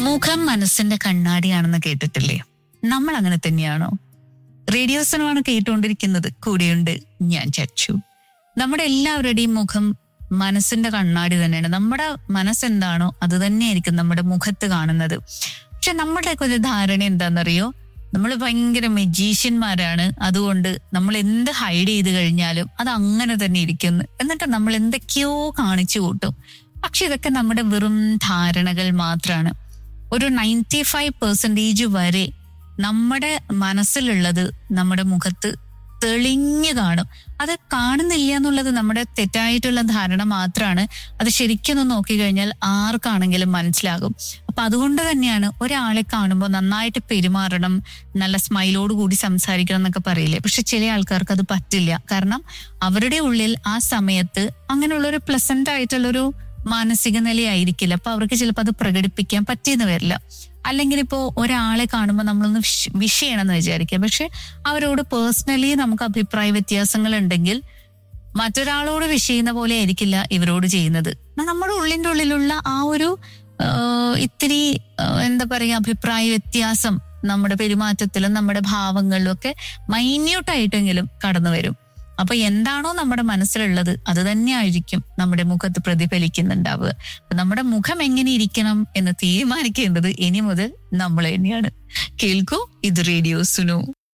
മുഖം മനസ്സിന്റെ കണ്ണാടിയാണെന്ന് കേട്ടിട്ടില്ലേ നമ്മൾ അങ്ങനെ തന്നെയാണോ റേഡിയോസിനുമാണ് കേട്ടുകൊണ്ടിരിക്കുന്നത് കൂടെയുണ്ട് ഞാൻ ചച്ചു നമ്മുടെ എല്ലാവരുടെയും മുഖം മനസ്സിന്റെ കണ്ണാടി തന്നെയാണ് നമ്മുടെ മനസ്സെന്താണോ അത് തന്നെയായിരിക്കും നമ്മുടെ മുഖത്ത് കാണുന്നത് പക്ഷെ നമ്മുടെയൊക്കെ ഒരു ധാരണ എന്താണെന്നറിയോ നമ്മൾ ഭയങ്കര മെജീഷ്യന്മാരാണ് അതുകൊണ്ട് നമ്മൾ എന്ത് ഹൈഡ് ചെയ്ത് കഴിഞ്ഞാലും അത് അങ്ങനെ തന്നെ ഇരിക്കുന്നു എന്നിട്ട് നമ്മൾ എന്തൊക്കെയോ കാണിച്ചു കൂട്ടും പക്ഷെ ഇതൊക്കെ നമ്മുടെ വെറും ധാരണകൾ മാത്രമാണ് ഒരു നയൻറ്റി ഫൈവ് പെർസെൻറ്റേജ് വരെ നമ്മുടെ മനസ്സിലുള്ളത് നമ്മുടെ മുഖത്ത് തെളിഞ്ഞു കാണും അത് കാണുന്നില്ല എന്നുള്ളത് നമ്മുടെ തെറ്റായിട്ടുള്ള ധാരണ മാത്രമാണ് അത് ശരിക്കൊന്ന് നോക്കിക്കഴിഞ്ഞാൽ ആർക്കാണെങ്കിലും മനസ്സിലാകും അപ്പൊ അതുകൊണ്ട് തന്നെയാണ് ഒരാളെ കാണുമ്പോൾ നന്നായിട്ട് പെരുമാറണം നല്ല സ്മൈലോട് കൂടി സംസാരിക്കണം എന്നൊക്കെ പറയില്ലേ പക്ഷെ ചില ആൾക്കാർക്ക് അത് പറ്റില്ല കാരണം അവരുടെ ഉള്ളിൽ ആ സമയത്ത് അങ്ങനെയുള്ള ഒരു പ്ലസന്റ് ആയിട്ടുള്ളൊരു മാനസിക നിലയായിരിക്കില്ല അപ്പൊ അവർക്ക് ചിലപ്പോൾ അത് പ്രകടിപ്പിക്കാൻ പറ്റിയെന്ന് വരില്ല അല്ലെങ്കിൽ ഇപ്പോൾ ഒരാളെ കാണുമ്പോൾ നമ്മളൊന്ന് വിഷ് വിഷ് ചെയ്യണമെന്ന് വിചാരിക്കാം പക്ഷെ അവരോട് പേഴ്സണലി നമുക്ക് അഭിപ്രായ വ്യത്യാസങ്ങൾ ഉണ്ടെങ്കിൽ മറ്റൊരാളോട് വിഷ് ചെയ്യുന്ന പോലെ ആയിരിക്കില്ല ഇവരോട് ചെയ്യുന്നത് എന്നാ നമ്മുടെ ഉള്ളിന്റെ ഉള്ളിലുള്ള ആ ഒരു ആ, ഇത്തിരി ആ, എന്താ പറയാ അഭിപ്രായ വ്യത്യാസം നമ്മുടെ പെരുമാറ്റത്തിലും നമ്മുടെ ഭാവങ്ങളിലും ഒക്കെ മൈന്യൂട്ടായിട്ടെങ്കിലും കടന്നു വരും അപ്പൊ എന്താണോ നമ്മുടെ മനസ്സിലുള്ളത് അത് തന്നെയായിരിക്കും നമ്മുടെ മുഖത്ത് പ്രതിഫലിക്കുന്നുണ്ടാവുക അപ്പൊ നമ്മുടെ മുഖം എങ്ങനെ ഇരിക്കണം എന്ന് തീരുമാനിക്കേണ്ടത് ഇനി മുതൽ നമ്മൾ തന്നെയാണ് കേൾക്കൂ ഇത് റേഡിയോ സുനു